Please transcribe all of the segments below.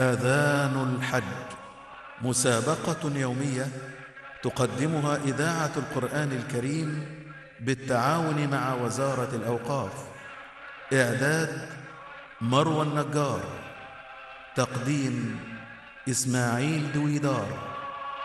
آذان الحج مسابقة يومية تقدمها إذاعة القرآن الكريم بالتعاون مع وزارة الأوقاف إعداد مروى النجار تقديم إسماعيل دويدار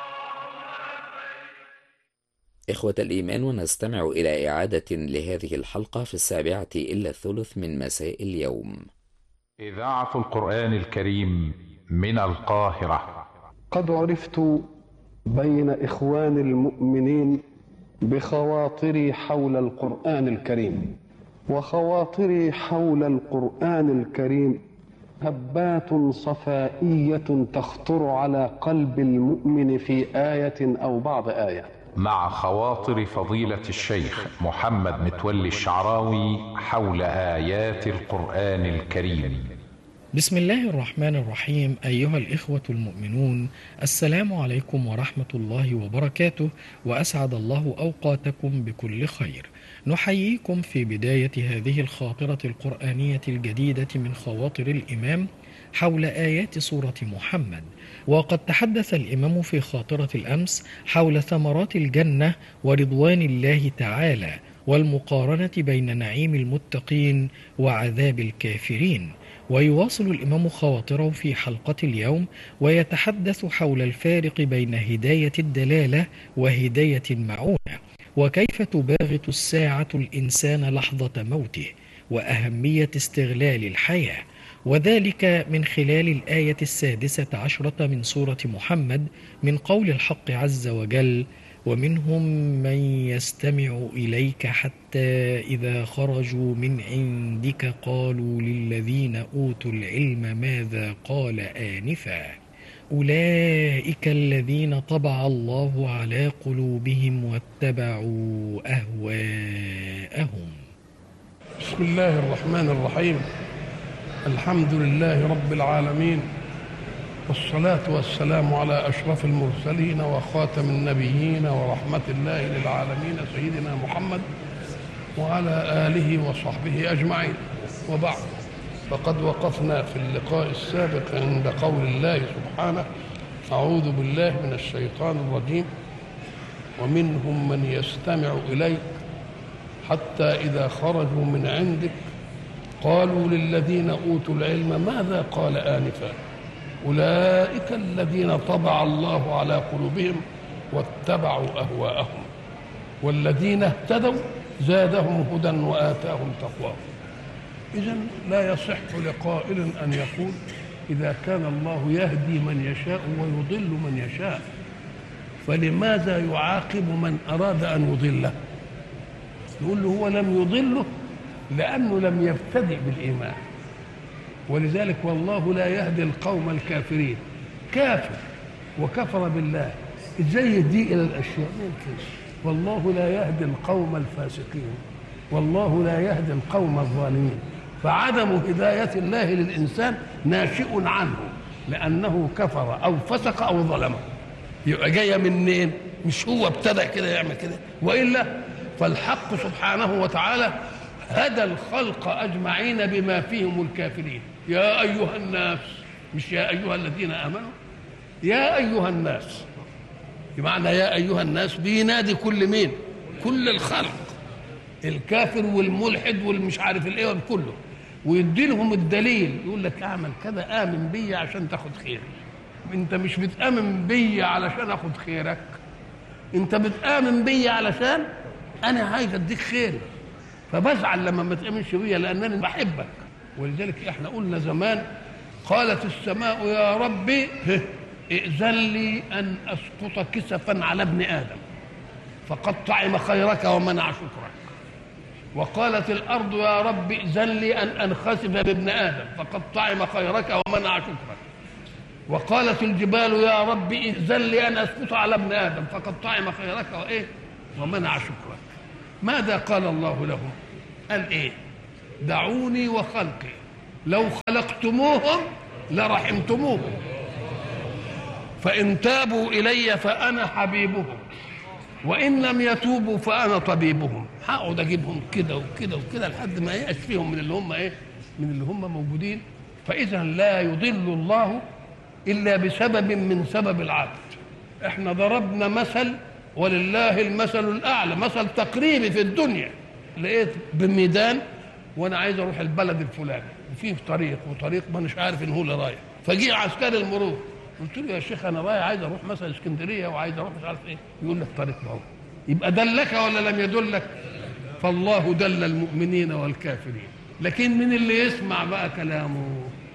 إخوة الإيمان ونستمع إلى إعادة لهذه الحلقة في السابعة إلا الثلث من مساء اليوم إذاعة القرآن الكريم من القاهرة قد عرفت بين إخوان المؤمنين بخواطري حول القرآن الكريم وخواطري حول القرآن الكريم هبات صفائية تخطر على قلب المؤمن في آية أو بعض آية مع خواطر فضيلة الشيخ محمد متولي الشعراوي حول آيات القرآن الكريم بسم الله الرحمن الرحيم أيها الإخوة المؤمنون السلام عليكم ورحمة الله وبركاته وأسعد الله أوقاتكم بكل خير نحييكم في بداية هذه الخاطرة القرآنية الجديدة من خواطر الإمام حول آيات سورة محمد وقد تحدث الإمام في خاطرة الأمس حول ثمرات الجنة ورضوان الله تعالى والمقارنة بين نعيم المتقين وعذاب الكافرين ويواصل الإمام خواطره في حلقة اليوم ويتحدث حول الفارق بين هداية الدلالة وهداية المعونة وكيف تباغت الساعة الإنسان لحظة موته وأهمية استغلال الحياة وذلك من خلال الآية السادسة عشرة من سورة محمد من قول الحق عز وجل ومنهم من يستمع إليك حتى إذا خرجوا من عندك قالوا للذين أوتوا العلم ماذا قال آنفا أولئك الذين طبع الله على قلوبهم واتبعوا أهواءهم بسم الله الرحمن الرحيم الحمد لله رب العالمين والصلاة والسلام على أشرف المرسلين وخاتم النبيين ورحمة الله للعالمين سيدنا محمد وعلى آله وصحبه أجمعين وبعد فقد وقفنا في اللقاء السابق عند قول الله سبحانه أعوذ بالله من الشيطان الرجيم ومنهم من يستمع إليك حتى إذا خرجوا من عندك قالوا للذين أوتوا العلم ماذا قال آنفا أولئك الذين طبع الله على قلوبهم واتبعوا أهواءهم والذين اهتدوا زادهم هدى وآتاهم تقواهم إذا لا يصح لقائل أن يقول إذا كان الله يهدي من يشاء ويضل من يشاء فلماذا يعاقب من أراد أن يضله نقول له هو لم يضله لأنه لم يبتدئ بالإيمان ولذلك والله لا يهدي القوم الكافرين كافر وكفر بالله ازاي يهدي الى الاشياء ما يمكنش والله لا يهدي القوم الفاسقين والله لا يهدي القوم الظالمين فعدم هداية الله للإنسان ناشئ عنه لأنه كفر أو فسق أو ظلم يبقى جاية منين؟ مش هو ابتدأ كده يعمل كده وإلا فالحق سبحانه وتعالى هدى الخلق أجمعين بما فيهم الكافرين يا أيها الناس مش يا أيها الذين آمنوا يا أيها الناس بمعنى يا أيها الناس بينادي كل مين كل الخلق الكافر والملحد والمش عارف الايه كله ويدي لهم الدليل يقول لك اعمل كذا امن بي عشان تاخد خيري انت مش بتامن بي علشان اخد خيرك انت بتامن بي علشان انا عايز اديك خيري فبزعل لما ما تامنش بيا لانني بحبك ولذلك احنا قلنا زمان قالت السماء يا ربي ائذن لي ان اسقط كسفا على ابن ادم فقد طعم خيرك ومنع شكرك وقالت الارض يا رب ائذن لي ان انخسف بابن ادم فقد طعم خيرك ومنع شكرك وقالت الجبال يا رب ائذن لي ان اسقط على ابن ادم فقد طعم خيرك وايه ومنع شكرك ماذا قال الله لهم قال ايه دعوني وخلقي لو خلقتموهم لرحمتموهم فان تابوا الي فانا حبيبهم وان لم يتوبوا فانا طبيبهم هقعد اجيبهم كده وكده وكده لحد ما يأس فيهم من اللي هم ايه من اللي هم موجودين فاذا لا يضل الله الا بسبب من سبب العبد احنا ضربنا مثل ولله المثل الاعلى مثل تقريبي في الدنيا لقيت بميدان وانا عايز اروح البلد الفلاني وفيه طريق وطريق ما مش عارف ان هو اللي رايح فجي عسكري المرور قلت له يا شيخ انا رايح عايز اروح مثلا اسكندريه وعايز اروح مش عارف ايه يقول لك طريق اهو يبقى دلك ولا لم يدلك فالله دل المؤمنين والكافرين لكن من اللي يسمع بقى كلامه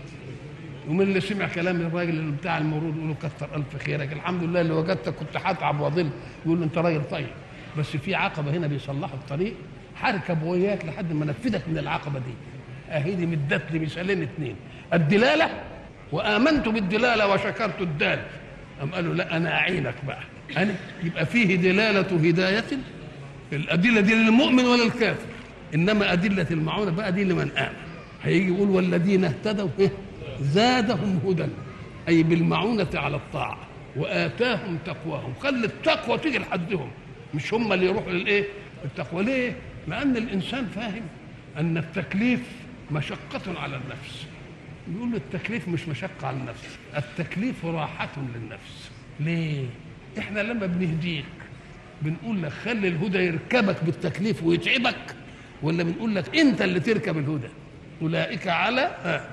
ومن اللي سمع كلام الراجل اللي بتاع المرور يقول له كثر الف خيرك الحمد لله اللي وجدتك كنت هتعب واضل يقول له انت راجل طيب بس في عقبه هنا بيصلحوا الطريق هركب وياك لحد ما انفذك من العقبه دي اهي دي مدت لي مثالين اثنين الدلاله وامنت بالدلاله وشكرت الدال أم قالوا لا انا اعينك بقى أنا يبقى فيه دلاله هدايه الادله دي للمؤمن ولا الكافر انما ادله المعونه بقى دي لمن امن هيجي يقول والذين اهتدوا إيه؟ زادهم هدى اي بالمعونه على الطاعه واتاهم تقواهم خلي التقوى تيجي لحدهم مش هم اللي يروحوا للايه التقوى ليه لان الانسان فاهم ان التكليف مشقه على النفس يقول له التكليف مش مشقه على النفس التكليف راحه للنفس ليه احنا لما بنهديك بنقول لك خلي الهدى يركبك بالتكليف ويتعبك ولا بنقول لك انت اللي تركب الهدى اولئك على ها.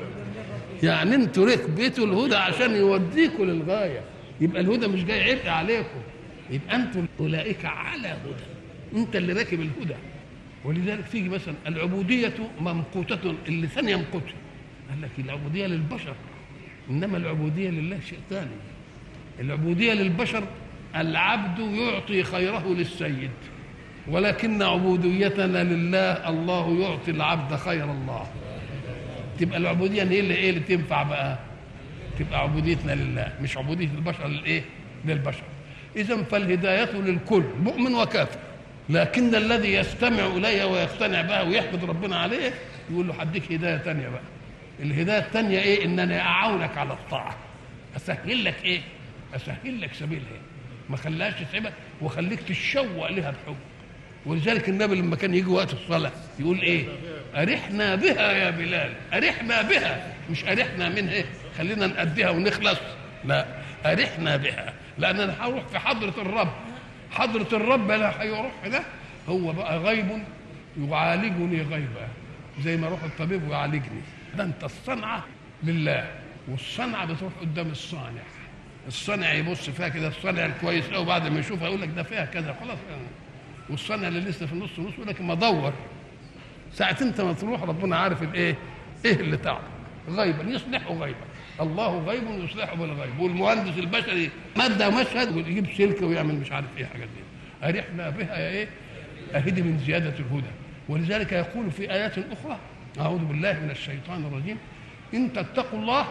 يعني انتوا ركبتوا الهدى عشان يوديكوا للغايه يبقى الهدى مش جاي عبء عليكم يبقى انتم اولئك على هدى انت اللي راكب الهدى ولذلك تيجي مثلا العبوديه ممقوته اللسان يمقته قال لك العبوديه للبشر انما العبوديه لله شيء ثاني العبوديه للبشر العبد يعطي خيره للسيد ولكن عبوديتنا لله الله يعطي العبد خير الله تبقى العبوديه هي اللي ايه اللي تنفع بقى تبقى عبوديتنا لله مش عبوديه البشر للايه للبشر اذا فالهدايه للكل مؤمن وكافر لكن الذي يستمع اليها ويقتنع بها ويحمد ربنا عليه يقول له هديك هدايه ثانيه بقى الهدايه الثانيه ايه ان انا اعاونك على الطاعه اسهل لك ايه اسهل لك سبيلها ما خلاش تتعبك وخليك تتشوق لها بحب ولذلك النبي لما كان يجي وقت الصلاه يقول ايه ارحنا بها يا بلال ارحنا بها مش ارحنا منها إيه؟ خلينا نأديها ونخلص لا ارحنا بها لان انا هروح في حضره الرب حضره الرب لا هيروح ده هو بقى غيب يعالجني غيبا زي ما اروح الطبيب ويعالجني ده انت الصنعه لله والصنعه بتروح قدام الصانع الصانع يبص فيها كده الصانع الكويس قوي بعد ما يشوفها يقول لك ده فيها كذا خلاص يعني. والصانع اللي لسه في النص نص يقول لك ما دور ساعة انت ما تروح ربنا عارف الايه ايه اللي تعب غيبا يصلحه غيبا الله غيب يصلحه بالغيب والمهندس البشري مادة مشهد ويجيب سلكة ويعمل مش عارف ايه حاجات دي أرحنا بها يا ايه أهدي من زيادة الهدى ولذلك يقول في آيات أخرى أعوذ بالله من الشيطان الرجيم إن تتقوا الله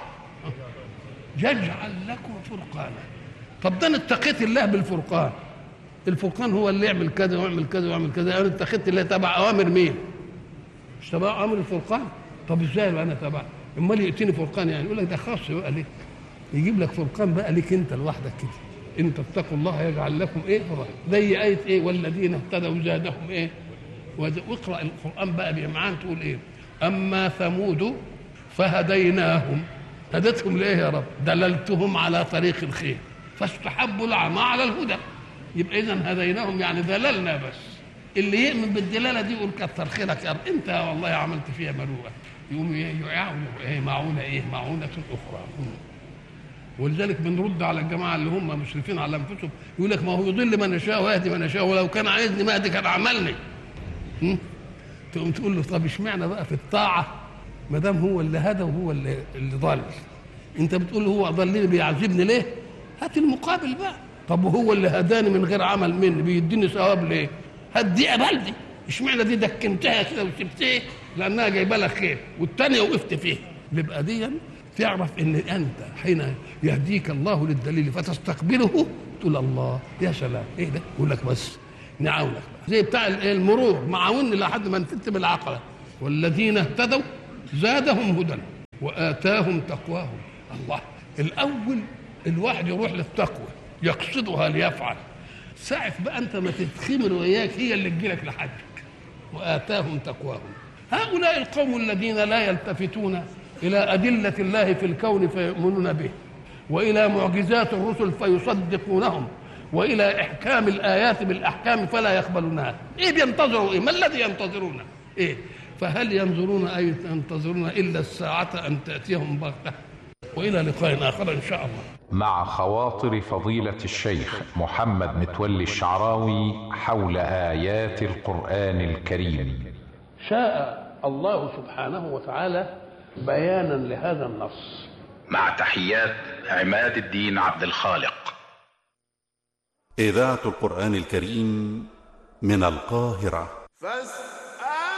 يجعل لكم فرقانا طب ده انا اتقيت الله بالفرقان الفرقان هو اللي يعمل كذا ويعمل كذا ويعمل كذا انا اتخذت الله تبع اوامر مين؟ مش تبع اوامر الفرقان طب ازاي انا تبع؟ امال ياتيني فرقان يعني يقول لك ده خاص بقى ليك يجيب لك فرقان بقى ليك انت لوحدك كده ان تتقوا الله يجعل لكم ايه فرقان زي ايه ايه والذين اهتدوا زادهم ايه واقرا القران بقى بامعان تقول ايه اما ثمود فهديناهم هدتهم ليه يا رب دللتهم على طريق الخير فاستحبوا العمى على الهدى يبقى اذا هديناهم يعني دللنا بس اللي يؤمن بالدلاله دي يقول كتر خيرك يا رب انت والله عملت فيها مروءه يقوم يعاونوا ايه معونه ايه معونه اخرى ولذلك بنرد على الجماعه اللي هم مسرفين على انفسهم يقول لك ما هو يضل من يشاء ويهدي من يشاء ولو كان عايزني ما دي كان عملني تقوم تقول له طب اشمعنى بقى في الطاعه ما دام هو اللي هدى وهو اللي اللي ضل انت بتقول هو ضلني بيعذبني ليه هات المقابل بقى طب وهو اللي هداني من غير عمل مني بيديني ثواب ليه هات دي قبل دي اشمعنى دي دكنتها كده وسبتها لانها جايبه لك خير والثانيه وقفت فيها يبقى دي تعرف ان انت حين يهديك الله للدليل فتستقبله تقول الله يا سلام ايه ده يقول لك بس نعاونك بقى زي بتاع المرور معاوني لحد ما نفت بالعقله والذين اهتدوا زادهم هدى واتاهم تقواهم الله الاول الواحد يروح للتقوى يقصدها ليفعل ساعة بقى انت ما تتخمر وياك هي اللي تجيلك لحدك واتاهم تقواهم هؤلاء القوم الذين لا يلتفتون الى ادله الله في الكون فيؤمنون به والى معجزات الرسل فيصدقونهم والى احكام الايات بالاحكام فلا يقبلونها ايه بينتظروا ايه ما الذي ينتظرونه ايه فهل ينظرون اي ينتظرون الا الساعه ان تاتيهم بغته والى لقاء اخر ان شاء الله مع خواطر فضيلة الشيخ محمد متولي الشعراوي حول آيات القرآن الكريم شاء الله سبحانه وتعالى بيانا لهذا النص مع تحيات عماد الدين عبد الخالق إذاعة القرآن الكريم من القاهرة فاستمعوا